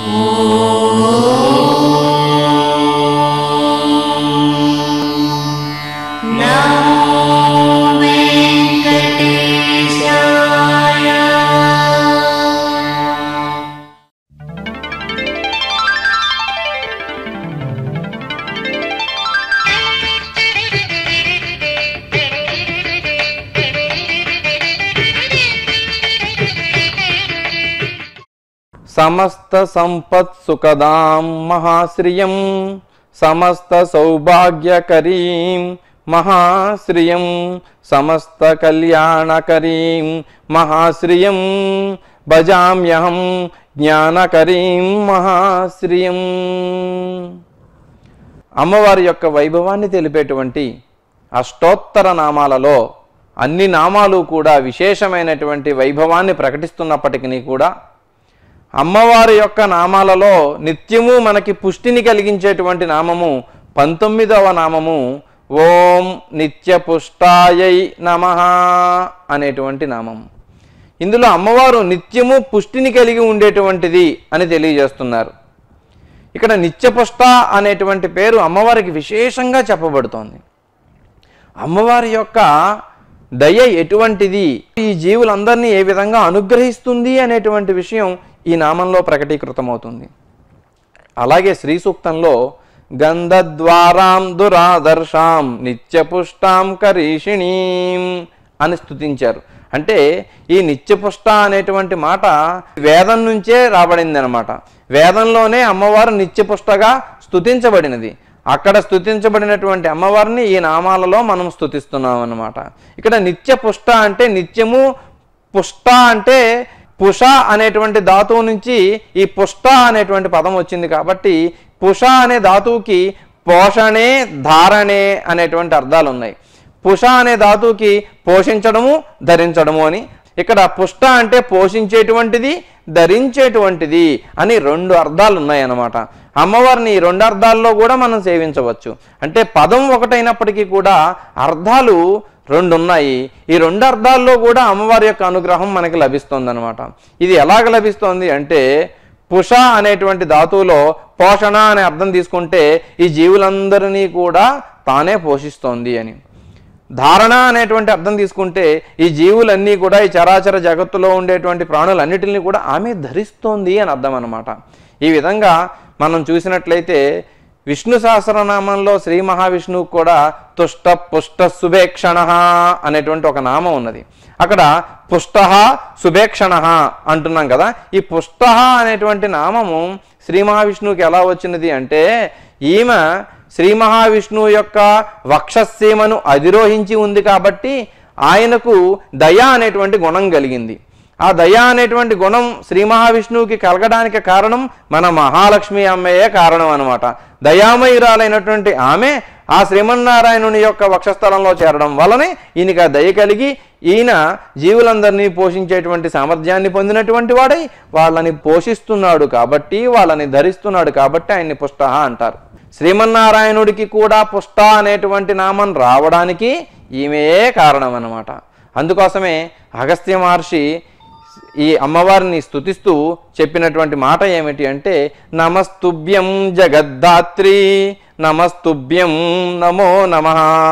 సమస్త సంపత్ సుఖదాం మహాశ్రియం సమస్త సౌభాగ్యకరీం మహాశ్రియం సమస్త కళ్యాణకరీం మహాశ్రియం భజామ్యహం జ్ఞానకరీం మహాశ్రియం అమ్మవారి యొక్క వైభవాన్ని తెలిపేటువంటి అష్టోత్తర నామాలలో అన్ని నామాలు కూడా విశేషమైనటువంటి వైభవాన్ని ప్రకటిస్తున్నప్పటికీ కూడా అమ్మవారి యొక్క నామాలలో నిత్యము మనకి పుష్టిని కలిగించేటువంటి నామము పంతొమ్మిదవ నామము ఓం నిత్య పుష్టాయై నమ అనేటువంటి నామము ఇందులో అమ్మవారు నిత్యము పుష్టిని కలిగి ఉండేటువంటిది అని తెలియజేస్తున్నారు ఇక్కడ నిత్యపుష్ట అనేటువంటి పేరు అమ్మవారికి విశేషంగా చెప్పబడుతోంది అమ్మవారి యొక్క దయ ఎటువంటిది ఈ జీవులందరినీ ఏ విధంగా అనుగ్రహిస్తుంది అనేటువంటి విషయం ఈ నామంలో ప్రకటీకృతమవుతుంది అలాగే శ్రీ సూక్తంలో గంధద్వారాం దురాదర్శాం నిత్యపుష్టాం కరీషిణీం అని స్తుతించారు అంటే ఈ నిత్యపుష్ట అనేటువంటి మాట వేదం నుంచే రాబడింది అనమాట వేదంలోనే అమ్మవారు నిత్యపుష్టగా స్తుతించబడినది అక్కడ స్తుతించబడినటువంటి అమ్మవారిని ఈ నామాలలో మనం స్తుతిస్తున్నాం అన్నమాట ఇక్కడ నిత్య పుష్ట అంటే నిత్యము పుష్ట అంటే పుష అనేటువంటి ధాతువు నుంచి ఈ పుష్ట అనేటువంటి పదం వచ్చింది కాబట్టి పుష అనే ధాతువుకి పోషణే ధారణే అనేటువంటి అర్థాలు ఉన్నాయి పుష అనే ధాతువుకి పోషించడము ధరించడము అని ఇక్కడ పుష్ట అంటే పోషించేటువంటిది ధరించేటువంటిది అని రెండు అర్థాలు ఉన్నాయి అన్నమాట అమ్మవారిని ఈ రెండు అర్థాల్లో కూడా మనం సేవించవచ్చు అంటే పదం ఒకటైనప్పటికీ కూడా అర్థాలు రెండు ఉన్నాయి ఈ రెండు అర్థాల్లో కూడా అమ్మవారి యొక్క అనుగ్రహం మనకి లభిస్తుంది అనమాట ఇది ఎలాగ లభిస్తోంది అంటే పుష అనేటువంటి ధాతువులో పోషణ అనే అర్థం తీసుకుంటే ఈ జీవులందరినీ కూడా తానే పోషిస్తోంది అని ధారణ అనేటువంటి అర్థం తీసుకుంటే ఈ జీవులన్నీ కూడా ఈ చరాచర జగత్తులో ఉండేటువంటి ప్రాణులన్నిటిని కూడా ఆమె ధరిస్తోంది అని అర్థం అనమాట ఈ విధంగా మనం చూసినట్లయితే విష్ణు సహస్రనామంలో శ్రీ మహావిష్ణువు కూడా తుష్ట పుష్ట సుభేక్షణ అనేటువంటి ఒక నామం ఉన్నది అక్కడ పుష్ట సుభేక్షణ అంటున్నాం కదా ఈ పుష్ట అనేటువంటి నామము శ్రీ మహావిష్ణువుకి ఎలా వచ్చినది అంటే ఈమె శ్రీ మహావిష్ణువు యొక్క వక్షసీమను అధిరోహించి ఉంది కాబట్టి ఆయనకు దయ అనేటువంటి గుణం కలిగింది ఆ దయ అనేటువంటి గుణం శ్రీ మహావిష్ణువుకి కలగడానికి కారణం మన మహాలక్ష్మి అమ్మయే కారణం అనమాట దయామయురాలైనటువంటి ఆమె ఆ శ్రీమన్నారాయణుని యొక్క వక్షస్థలంలో చేరడం వలనే ఈయనకి ఆ దయ కలిగి ఈయన జీవులందరినీ పోషించేటువంటి సామర్థ్యాన్ని పొందినటువంటి వాడై వాళ్ళని పోషిస్తున్నాడు కాబట్టి వాళ్ళని ధరిస్తున్నాడు కాబట్టి ఆయన్ని పుష్ట అంటారు శ్రీమన్నారాయణుడికి కూడా పుష్ట అనేటువంటి నామం రావడానికి ఈమెయే కారణం అన్నమాట అందుకోసమే అగస్త్య మహర్షి ఈ అమ్మవారిని స్తుతిస్తూ చెప్పినటువంటి మాట ఏమిటి అంటే నమస్తుభ్యం జగద్ధాత్రి నమస్తుభ్యం నమో నమ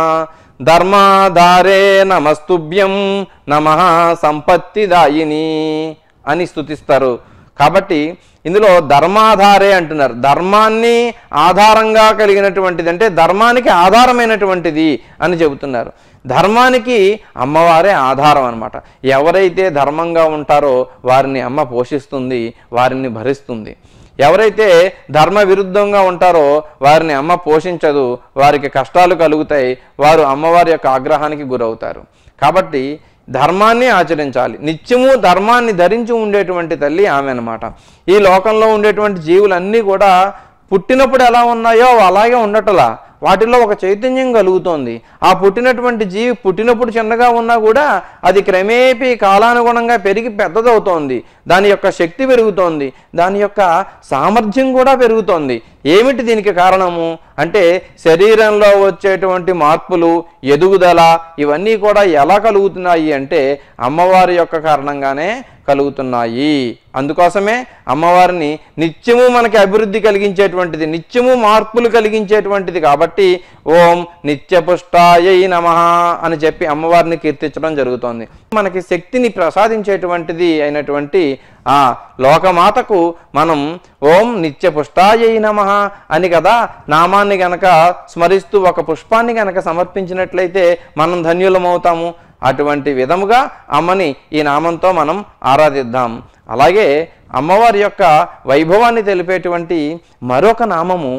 ధర్మాధారే నమస్తుభ్యం నమ సంపత్తిదాయిని అని స్తుతిస్తారు కాబట్టి ఇందులో ధర్మాధారే అంటున్నారు ధర్మాన్ని ఆధారంగా కలిగినటువంటిది అంటే ధర్మానికి ఆధారమైనటువంటిది అని చెబుతున్నారు ధర్మానికి అమ్మవారే ఆధారం అనమాట ఎవరైతే ధర్మంగా ఉంటారో వారిని అమ్మ పోషిస్తుంది వారిని భరిస్తుంది ఎవరైతే ధర్మ విరుద్ధంగా ఉంటారో వారిని అమ్మ పోషించదు వారికి కష్టాలు కలుగుతాయి వారు అమ్మవారి యొక్క ఆగ్రహానికి గురవుతారు కాబట్టి ధర్మాన్ని ఆచరించాలి నిత్యము ధర్మాన్ని ధరించి ఉండేటువంటి తల్లి ఆమె అన్నమాట ఈ లోకంలో ఉండేటువంటి జీవులన్నీ కూడా పుట్టినప్పుడు ఎలా ఉన్నాయో అవి అలాగే ఉండటలా వాటిలో ఒక చైతన్యం కలుగుతోంది ఆ పుట్టినటువంటి జీవి పుట్టినప్పుడు చిన్నగా ఉన్నా కూడా అది క్రమేపీ కాలానుగుణంగా పెరిగి పెద్దదవుతోంది దాని యొక్క శక్తి పెరుగుతోంది దాని యొక్క సామర్థ్యం కూడా పెరుగుతోంది ఏమిటి దీనికి కారణము అంటే శరీరంలో వచ్చేటువంటి మార్పులు ఎదుగుదల ఇవన్నీ కూడా ఎలా కలుగుతున్నాయి అంటే అమ్మవారి యొక్క కారణంగానే కలుగుతున్నాయి అందుకోసమే అమ్మవారిని నిత్యము మనకి అభివృద్ధి కలిగించేటువంటిది నిత్యము మార్పులు కలిగించేటువంటిది కాబట్టి ఓం నిత్యపుష్టాయ నమ అని చెప్పి అమ్మవారిని కీర్తించడం జరుగుతోంది మనకి శక్తిని ప్రసాదించేటువంటిది అయినటువంటి ఆ లోకమాతకు మనం ఓం నిత్యపుష్టాయ నమ అని కదా నామాన్ని గనక స్మరిస్తూ ఒక పుష్పాన్ని గనక సమర్పించినట్లయితే మనం ధన్యులమవుతాము అటువంటి విధముగా అమ్మని ఈ నామంతో మనం ఆరాధిద్దాం అలాగే అమ్మవారి యొక్క వైభవాన్ని తెలిపేటువంటి మరొక నామము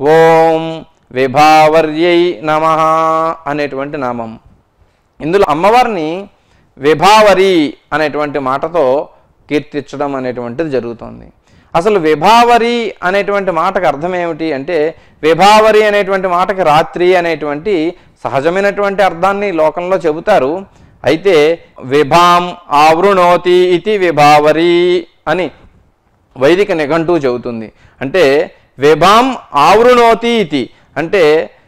ఓం విభావర్యై నమ అనేటువంటి నామం ఇందులో అమ్మవారిని విభావరి అనేటువంటి మాటతో కీర్తించడం అనేటువంటిది జరుగుతుంది అసలు విభావరి అనేటువంటి మాటకు అర్థం ఏమిటి అంటే విభావరి అనేటువంటి మాటకి రాత్రి అనేటువంటి సహజమైనటువంటి అర్థాన్ని లోకంలో చెబుతారు అయితే విభాం ఆవృణోతి ఇది విభావరి అని వైదిక నిఘంటువు చెబుతుంది అంటే విభాం ఆవృణోతి ఇది అంటే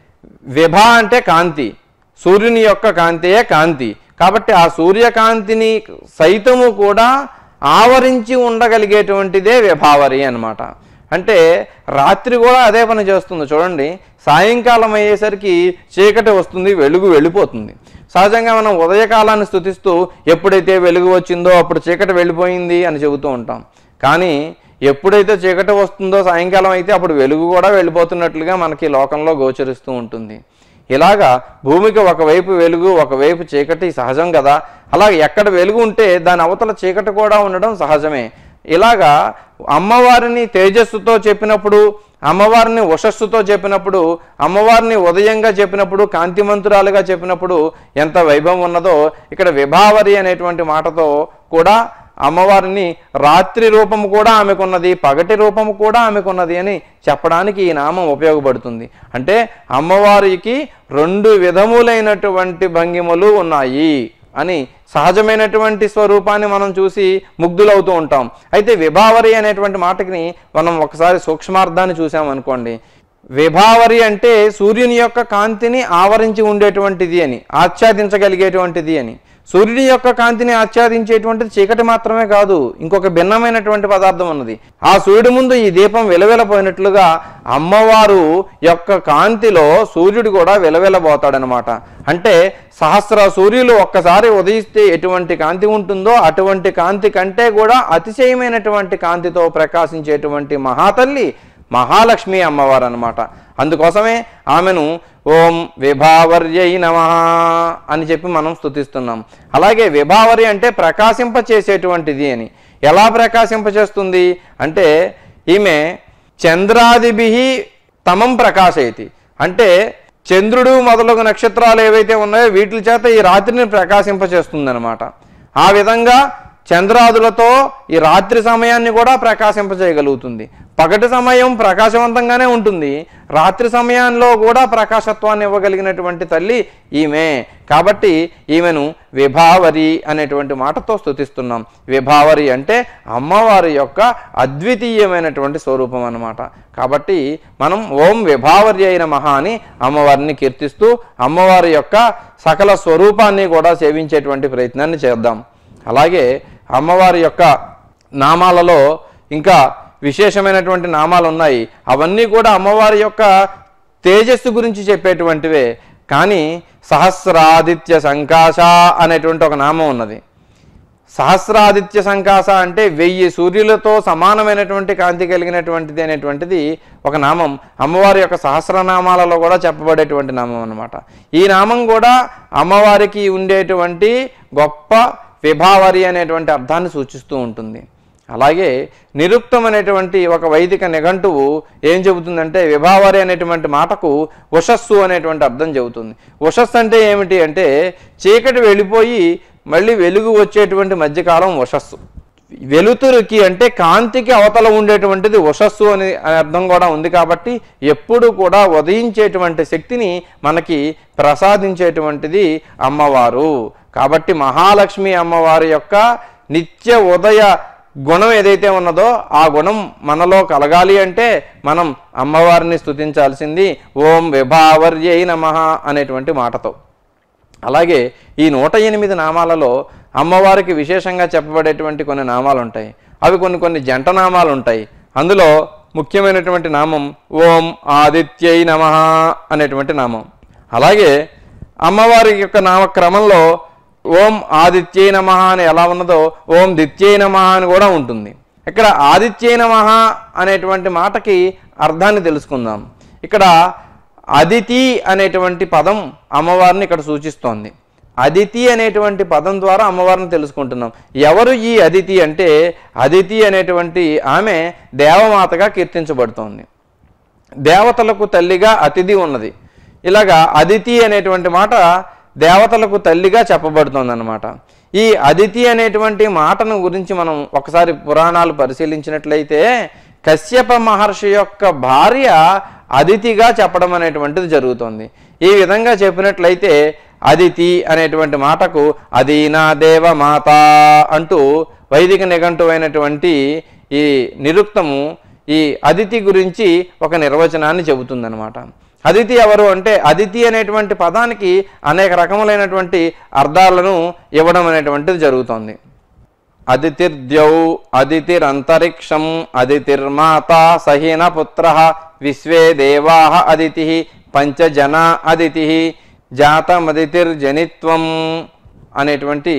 విభ అంటే కాంతి సూర్యుని యొక్క కాంతియే కాంతి కాబట్టి ఆ సూర్యకాంతిని సైతము కూడా ఆవరించి ఉండగలిగేటువంటిదే విభావరి అన్నమాట అంటే రాత్రి కూడా అదే పని చేస్తుంది చూడండి సాయంకాలం అయ్యేసరికి చీకటి వస్తుంది వెలుగు వెళ్ళిపోతుంది సహజంగా మనం ఉదయకాలాన్ని స్థుతిస్తూ ఎప్పుడైతే వెలుగు వచ్చిందో అప్పుడు చీకటి వెళ్ళిపోయింది అని చెబుతూ ఉంటాం కానీ ఎప్పుడైతే చీకటి వస్తుందో సాయంకాలం అయితే అప్పుడు వెలుగు కూడా వెళ్ళిపోతున్నట్లుగా మనకి లోకంలో గోచరిస్తూ ఉంటుంది ఇలాగా భూమికి ఒకవైపు వెలుగు ఒకవైపు చీకటి సహజం కదా అలాగే ఎక్కడ వెలుగు ఉంటే దాని అవతల చీకటి కూడా ఉండడం సహజమే ఇలాగా అమ్మవారిని తేజస్సుతో చెప్పినప్పుడు అమ్మవారిని ఉషస్సుతో చెప్పినప్పుడు అమ్మవారిని ఉదయంగా చెప్పినప్పుడు కాంతిమంతురాలుగా చెప్పినప్పుడు ఎంత వైభవం ఉన్నదో ఇక్కడ విభావరి అనేటువంటి మాటతో కూడా అమ్మవారిని రాత్రి రూపము కూడా ఆమెకున్నది పగటి రూపము కూడా ఆమెకున్నది అని చెప్పడానికి ఈ నామం ఉపయోగపడుతుంది అంటే అమ్మవారికి రెండు విధములైనటువంటి భంగిమలు ఉన్నాయి అని సహజమైనటువంటి స్వరూపాన్ని మనం చూసి ముగ్ధులవుతూ ఉంటాం అయితే విభావరి అనేటువంటి మాటకి మనం ఒకసారి సూక్ష్మార్థాన్ని చూసామనుకోండి విభావరి అంటే సూర్యుని యొక్క కాంతిని ఆవరించి ఉండేటువంటిది అని ఆచ్ఛాదించగలిగేటువంటిది అని సూర్యుని యొక్క కాంతిని ఆచ్ఛాదించేటువంటిది చీకటి మాత్రమే కాదు ఇంకొక భిన్నమైనటువంటి పదార్థం ఉన్నది ఆ సూర్యుడి ముందు ఈ దీపం వెలవెలపోయినట్లుగా అమ్మవారు యొక్క కాంతిలో సూర్యుడు కూడా వెలవెలబోతాడనమాట అంటే సహస్ర సూర్యులు ఒక్కసారి ఉదయిస్తే ఎటువంటి కాంతి ఉంటుందో అటువంటి కాంతి కంటే కూడా అతిశయమైనటువంటి కాంతితో ప్రకాశించేటువంటి మహాతల్లి మహాలక్ష్మి అమ్మవారు అనమాట అందుకోసమే ఆమెను ఓం విభావర్యై నమ అని చెప్పి మనం స్తుతిస్తున్నాం అలాగే విభావరి అంటే ప్రకాశింప చేసేటువంటిది అని ఎలా ప్రకాశింపచేస్తుంది అంటే ఈమె చంద్రాదిభి తమం ప్రకాశయతి అంటే చంద్రుడు మొదలగు నక్షత్రాలు ఏవైతే ఉన్నాయో వీటి చేత ఈ రాత్రిని ప్రకాశింపచేస్తుందన్నమాట ఆ విధంగా చంద్రాదులతో ఈ రాత్రి సమయాన్ని కూడా ప్రకాశింపజేయగలుగుతుంది పగటి సమయం ప్రకాశవంతంగానే ఉంటుంది రాత్రి సమయంలో కూడా ప్రకాశత్వాన్ని ఇవ్వగలిగినటువంటి తల్లి ఈమె కాబట్టి ఈమెను విభావరి అనేటువంటి మాటతో స్తుతిస్తున్నాం విభావరి అంటే అమ్మవారి యొక్క అద్వితీయమైనటువంటి స్వరూపం అన్నమాట కాబట్టి మనం ఓం విభావరి అయిన మహా అని అమ్మవారిని కీర్తిస్తూ అమ్మవారి యొక్క సకల స్వరూపాన్ని కూడా సేవించేటువంటి ప్రయత్నాన్ని చేద్దాం అలాగే అమ్మవారి యొక్క నామాలలో ఇంకా విశేషమైనటువంటి నామాలు ఉన్నాయి అవన్నీ కూడా అమ్మవారి యొక్క తేజస్సు గురించి చెప్పేటువంటివే కానీ సహస్రాదిత్య సంకాశ అనేటువంటి ఒక నామం ఉన్నది సహస్రాదిత్య సంకాస అంటే వెయ్యి సూర్యులతో సమానమైనటువంటి కాంతి కలిగినటువంటిది అనేటువంటిది ఒక నామం అమ్మవారి యొక్క సహస్రనామాలలో కూడా చెప్పబడేటువంటి నామం అన్నమాట ఈ నామం కూడా అమ్మవారికి ఉండేటువంటి గొప్ప విభావరి అనేటువంటి అర్థాన్ని సూచిస్తూ ఉంటుంది అలాగే నిరుక్తం అనేటువంటి ఒక వైదిక నిఘంటువు ఏం చెబుతుందంటే విభావరి అనేటువంటి మాటకు ఉషస్సు అనేటువంటి అర్థం చెబుతుంది ఉషస్సు అంటే ఏమిటి అంటే చీకటి వెళ్ళిపోయి మళ్ళీ వెలుగు వచ్చేటువంటి మధ్యకాలం ఉషస్సు వెలుతురుకి అంటే కాంతికి అవతల ఉండేటువంటిది ఉషస్సు అని అనే అర్థం కూడా ఉంది కాబట్టి ఎప్పుడు కూడా ఉదయించేటువంటి శక్తిని మనకి ప్రసాదించేటువంటిది అమ్మవారు కాబట్టి మహాలక్ష్మి అమ్మవారి యొక్క నిత్య ఉదయ గుణం ఏదైతే ఉన్నదో ఆ గుణం మనలో కలగాలి అంటే మనం అమ్మవారిని స్తుతించాల్సింది ఓం విభావర్యై నమ అనేటువంటి మాటతో అలాగే ఈ నూట ఎనిమిది నామాలలో అమ్మవారికి విశేషంగా చెప్పబడేటువంటి కొన్ని నామాలు ఉంటాయి అవి కొన్ని కొన్ని జంట నామాలు ఉంటాయి అందులో ముఖ్యమైనటువంటి నామం ఓం ఆదిత్యై నమ అనేటువంటి నామం అలాగే అమ్మవారి యొక్క నామక్రమంలో ఓం ఆదిత్యై నమ అని ఎలా ఉన్నదో ఓం దిత్యై నమ అని కూడా ఉంటుంది ఇక్కడ ఆదిత్యై నమ అనేటువంటి మాటకి అర్థాన్ని తెలుసుకుందాం ఇక్కడ అదితి అనేటువంటి పదం అమ్మవారిని ఇక్కడ సూచిస్తోంది అదితి అనేటువంటి పదం ద్వారా అమ్మవారిని తెలుసుకుంటున్నాం ఎవరు ఈ అదితి అంటే అదితి అనేటువంటి ఆమె దేవమాతగా కీర్తించబడుతోంది దేవతలకు తల్లిగా అతిథి ఉన్నది ఇలాగా అదితి అనేటువంటి మాట దేవతలకు తల్లిగా చెప్పబడుతోంది అనమాట ఈ అదితి అనేటువంటి మాటను గురించి మనం ఒకసారి పురాణాలు పరిశీలించినట్లయితే కశ్యప మహర్షి యొక్క భార్య అదితిగా చెప్పడం అనేటువంటిది జరుగుతుంది ఈ విధంగా చెప్పినట్లయితే అదితి అనేటువంటి మాటకు అదీనా దేవమాత అంటూ వైదిక నిఘంటువైనటువంటి ఈ నిరుక్తము ఈ అదితి గురించి ఒక నిర్వచనాన్ని చెబుతుందన్నమాట అదితి ఎవరు అంటే అదితి అనేటువంటి పదానికి అనేక రకములైనటువంటి అర్థాలను ఇవ్వడం అనేటువంటిది జరుగుతోంది అదితిర్ద్యౌ అదితిరంతరిక్షం అదితిర్మాత సహీన పుత్ర విశ్వే దేవా అదితి పంచజన అదితి జాతమదితిర్జనిత్వం అనేటువంటి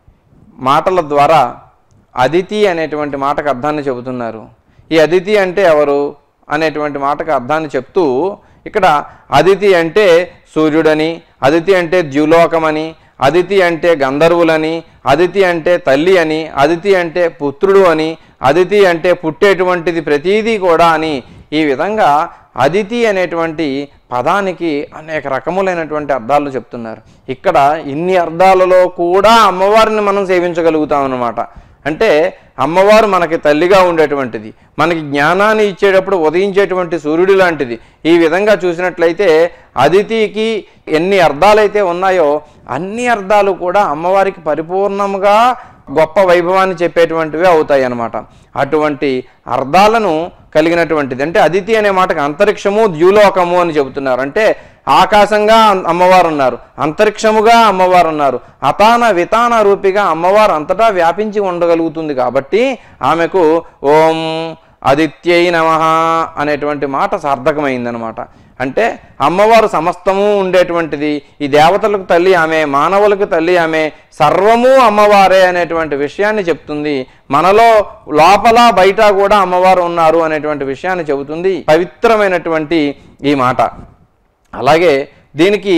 మాటల ద్వారా అదితి అనేటువంటి మాటకు అర్థాన్ని చెబుతున్నారు ఈ అదితి అంటే ఎవరు అనేటువంటి మాటకు అర్థాన్ని చెప్తూ ఇక్కడ అదితి అంటే సూర్యుడని అదితి అంటే ద్యులోకమని అదితి అంటే గంధర్వులని అదితి అంటే తల్లి అని అదితి అంటే పుత్రుడు అని అదితి అంటే పుట్టేటువంటిది ప్రతీదీ కూడా అని ఈ విధంగా అదితి అనేటువంటి పదానికి అనేక రకములైనటువంటి అర్థాలు చెప్తున్నారు ఇక్కడ ఇన్ని అర్థాలలో కూడా అమ్మవారిని మనం సేవించగలుగుతాం అన్నమాట అంటే అమ్మవారు మనకి తల్లిగా ఉండేటువంటిది మనకి జ్ఞానాన్ని ఇచ్చేటప్పుడు ఉదయించేటువంటి సూర్యుడు లాంటిది ఈ విధంగా చూసినట్లయితే అదితికి ఎన్ని అర్థాలైతే ఉన్నాయో అన్ని అర్థాలు కూడా అమ్మవారికి పరిపూర్ణంగా గొప్ప వైభవాన్ని చెప్పేటువంటివి అవుతాయి అన్నమాట అటువంటి అర్థాలను కలిగినటువంటిది అంటే అదితి అనే మాటకు అంతరిక్షము ద్యూలోకము అని చెబుతున్నారు అంటే ఆకాశంగా అమ్మవారు ఉన్నారు అంతరిక్షముగా అమ్మవారు ఉన్నారు అతాన వితాన రూపిగా అమ్మవారు అంతటా వ్యాపించి ఉండగలుగుతుంది కాబట్టి ఆమెకు ఓం ఆదిత్యై నమ అనేటువంటి మాట సార్థకమైందనమాట అంటే అమ్మవారు సమస్తము ఉండేటువంటిది ఈ దేవతలకు తల్లి ఆమె మానవులకు తల్లి ఆమె సర్వము అమ్మవారే అనేటువంటి విషయాన్ని చెప్తుంది మనలో లోపల బయట కూడా అమ్మవారు ఉన్నారు అనేటువంటి విషయాన్ని చెబుతుంది పవిత్రమైనటువంటి ఈ మాట అలాగే దీనికి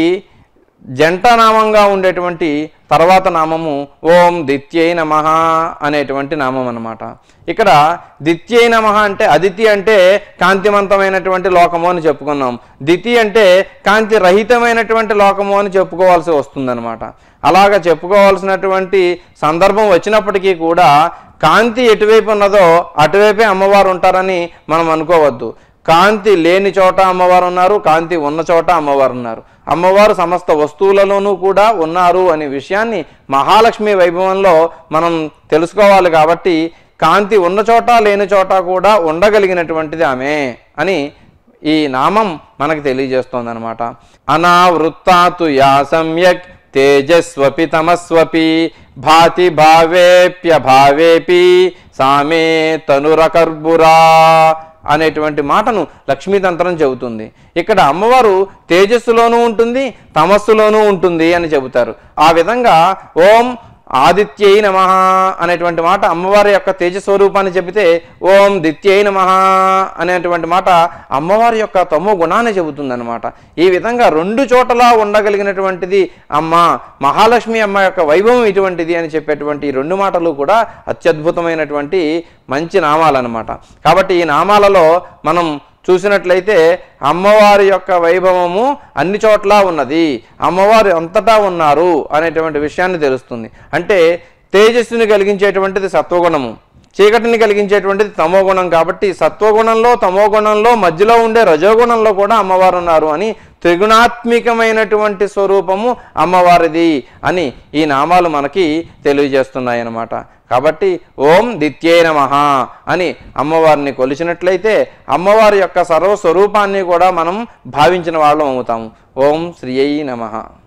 జంట నామంగా ఉండేటువంటి తర్వాత నామము ఓం దిత్యై నమ అనేటువంటి నామం అన్నమాట ఇక్కడ దిత్యై నమ అంటే అదితి అంటే కాంతివంతమైనటువంటి లోకము అని చెప్పుకున్నాం దితి అంటే కాంతి రహితమైనటువంటి లోకము అని చెప్పుకోవాల్సి వస్తుందన్నమాట అలాగ చెప్పుకోవాల్సినటువంటి సందర్భం వచ్చినప్పటికీ కూడా కాంతి ఎటువైపు ఉన్నదో అటువైపే అమ్మవారు ఉంటారని మనం అనుకోవద్దు కాంతి లేని చోట అమ్మవారు ఉన్నారు కాంతి ఉన్న చోట అమ్మవారు ఉన్నారు అమ్మవారు సమస్త వస్తువులలోనూ కూడా ఉన్నారు అనే విషయాన్ని మహాలక్ష్మి వైభవంలో మనం తెలుసుకోవాలి కాబట్టి కాంతి ఉన్న చోట లేని చోట కూడా ఉండగలిగినటువంటిది ఆమె అని ఈ నామం మనకు తెలియజేస్తోంది అనమాట అనావృత్తాతు యా సమ్యక్ తేజస్వపి తమస్వపి భాతి భావేప్యభావేపి సామే తనురకర్బురా అనేటువంటి మాటను లక్ష్మీతంత్రం చెబుతుంది ఇక్కడ అమ్మవారు తేజస్సులోనూ ఉంటుంది తమస్సులోనూ ఉంటుంది అని చెబుతారు ఆ విధంగా ఓం ఆదిత్యై నమ అనేటువంటి మాట అమ్మవారి యొక్క తేజ స్వరూపాన్ని చెబితే ఓం దిత్యై నమ అనేటువంటి మాట అమ్మవారి యొక్క తమో గుణాన్ని చెబుతుంది అనమాట ఈ విధంగా రెండు చోట్ల ఉండగలిగినటువంటిది అమ్మ మహాలక్ష్మి అమ్మ యొక్క వైభవం ఇటువంటిది అని చెప్పేటువంటి ఈ రెండు మాటలు కూడా అత్యద్భుతమైనటువంటి మంచి నామాలన్నమాట కాబట్టి ఈ నామాలలో మనం చూసినట్లయితే అమ్మవారి యొక్క వైభవము అన్ని చోట్ల ఉన్నది అమ్మవారు అంతటా ఉన్నారు అనేటువంటి విషయాన్ని తెలుస్తుంది అంటే తేజస్సుని కలిగించేటువంటిది సత్వగుణము చీకటిని కలిగించేటువంటిది తమోగుణం కాబట్టి సత్వగుణంలో తమోగుణంలో మధ్యలో ఉండే రజోగుణంలో కూడా అమ్మవారు ఉన్నారు అని త్రిగుణాత్మికమైనటువంటి స్వరూపము అమ్మవారిది అని ఈ నామాలు మనకి తెలియజేస్తున్నాయి అన్నమాట కాబట్టి ఓం దిత్యే నమః అని అమ్మవారిని కొలిచినట్లయితే అమ్మవారి యొక్క సర్వస్వరూపాన్ని కూడా మనం భావించిన వాళ్ళం అవుతాము ఓం శ్రీయై నమః